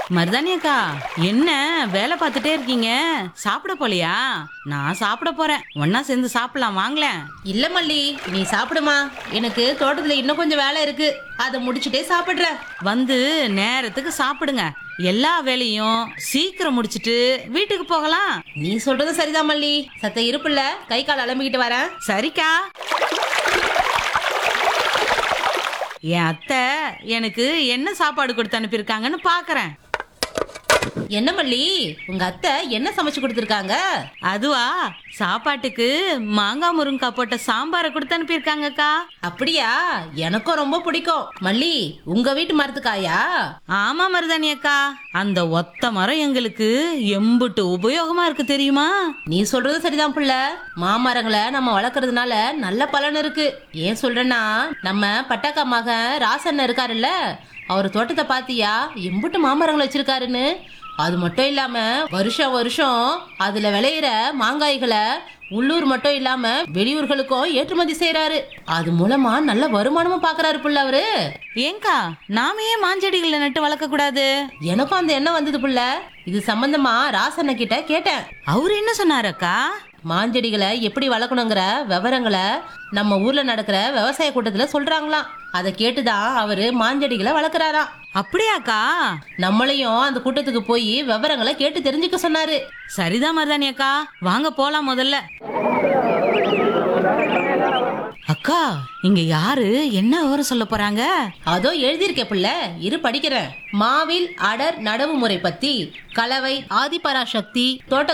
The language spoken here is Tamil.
மருதாணி அக்கா என்ன வேலை பார்த்துட்டே இருக்கீங்க சாப்பிட போலையா நான் சாப்பிட போறேன் ஒன்னா சேர்ந்து சாப்பிடலாம் வாங்களேன் இல்ல மல்லி நீ சாப்பிடுமா எனக்கு தோட்டத்துல இன்னும் கொஞ்சம் வேலை இருக்கு அதை முடிச்சிட்டே சாப்பிடுறேன் வந்து நேரத்துக்கு சாப்பிடுங்க எல்லா வேலையும் சீக்கிரம் முடிச்சிட்டு வீட்டுக்கு போகலாம் நீ சொல்றது சரிதான் மல்லி சத்த இருப்புல கை கால் அலம்பிக்கிட்டு வரேன் சரிக்கா என் அத்தை எனக்கு என்ன சாப்பாடு கொடுத்து அனுப்பியிருக்காங்கன்னு பார்க்கறேன் என்ன மல்லி உங்க அத்தை என்ன சமைச்சு கொடுத்துருக்காங்க அதுவா சாப்பாட்டுக்கு மாங்காய் முருங்கக்காய் போட்ட சாம்பாரை கொடுத்து அனுப்பியிருக்காங்கக்கா அப்படியா எனக்கும் ரொம்ப பிடிக்கும் மல்லி உங்க வீட்டு மரத்துக்காயா ஆமா மருதாணி அக்கா அந்த ஒத்த மரம் எங்களுக்கு எம்புட்டு உபயோகமா இருக்கு தெரியுமா நீ சொல்றது சரிதான் புள்ள மாமரங்களை நம்ம வளர்க்கறதுனால நல்ல பலன் இருக்கு ஏன் சொல்றேன்னா நம்ம பட்டாக்கா மகன் ராசண்ண இருக்காருல்ல அவர் தோட்டத்தை பாத்தியா எம்புட்டு மாமரங்கள் வச்சிருக்காருன்னு அது மட்டும் இல்லாம வருஷம் வருஷம் அதுல விளையிற மாங்காய்களை உள்ளூர் மட்டும் இல்லாம வெளியூர்களுக்கும் ஏற்றுமதி செய்யறாரு அது மூலமா நல்ல வருமானமும் பாக்குறாரு புள்ள அவரு ஏங்கா நாம ஏன் மாஞ்செடிகளை நட்டு வளர்க்க கூடாது எனக்கும் அந்த எண்ணம் வந்தது புள்ள இது சம்பந்தமா ராசண்ண கிட்ட கேட்டேன் அவரு என்ன சொன்னாரு அக்கா மாஞ்செடிகளை எப்படி வளர்க்கணுங்கிற விவரங்களை நம்ம ஊர்ல நடக்கிற விவசாய கூட்டத்துல சொல்றாங்களாம் அதை கேட்டுதான் அவரு மாஞ்செடிகளை வளர்க்குறாராம் அப்படியாக்கா நம்மளையும் அந்த கூட்டத்துக்கு போய் விவரங்களை கேட்டு தெரிஞ்சுக்க சொன்னாரு சரிதான் மருதாணி அக்கா வாங்க போலாம் முதல்ல அக்கா இங்க யாரு என்ன விவரம் சொல்ல போறாங்க அதோ எழுதியிருக்கே புள்ள இரு படிக்கிறேன் மாவில் அடர் நடவு முறை பத்தி கலவை ஆதிபராசக்தி தோட்ட